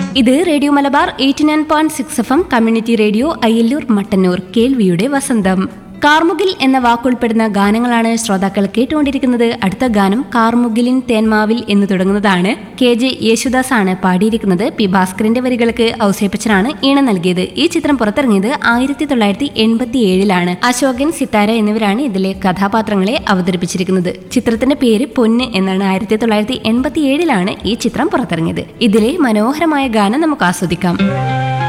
ഇത് radio Malabar eighty nine point six F M community radio Ayyallur Mattannur കേൾവിയുടെ വസന്തം കാർമുകിൽ എന്ന വാക്കുൾപ്പെടുന്ന ഗാനങ്ങളാണ് ശ്രോതാക്കൾ കേട്ടുകൊണ്ടിരിക്കുന്നത് അടുത്ത ഗാനം കാർമുകിലിൻ തേന്മാവിൽ എന്ന് തുടങ്ങുന്നതാണ് കെ ജെ യേശുദാസ് ആണ് പാടിയിരിക്കുന്നത് പി ഭാസ്കറിന്റെ വരികൾക്ക് ഔസേപ്പച്ചനാണ് ഈണം നൽകിയത് ഈ ചിത്രം പുറത്തിറങ്ങിയത് ആയിരത്തി തൊള്ളായിരത്തി എൺപത്തി ഏഴിലാണ് അശോകൻ സിത്താര എന്നിവരാണ് ഇതിലെ കഥാപാത്രങ്ങളെ അവതരിപ്പിച്ചിരിക്കുന്നത് ചിത്രത്തിന്റെ പേര് പൊന്ന് എന്നാണ് ആയിരത്തി തൊള്ളായിരത്തി എൺപത്തി ഏഴിലാണ് ഈ ചിത്രം പുറത്തിറങ്ങിയത് ഇതിലെ മനോഹരമായ ഗാനം നമുക്ക് ആസ്വദിക്കാം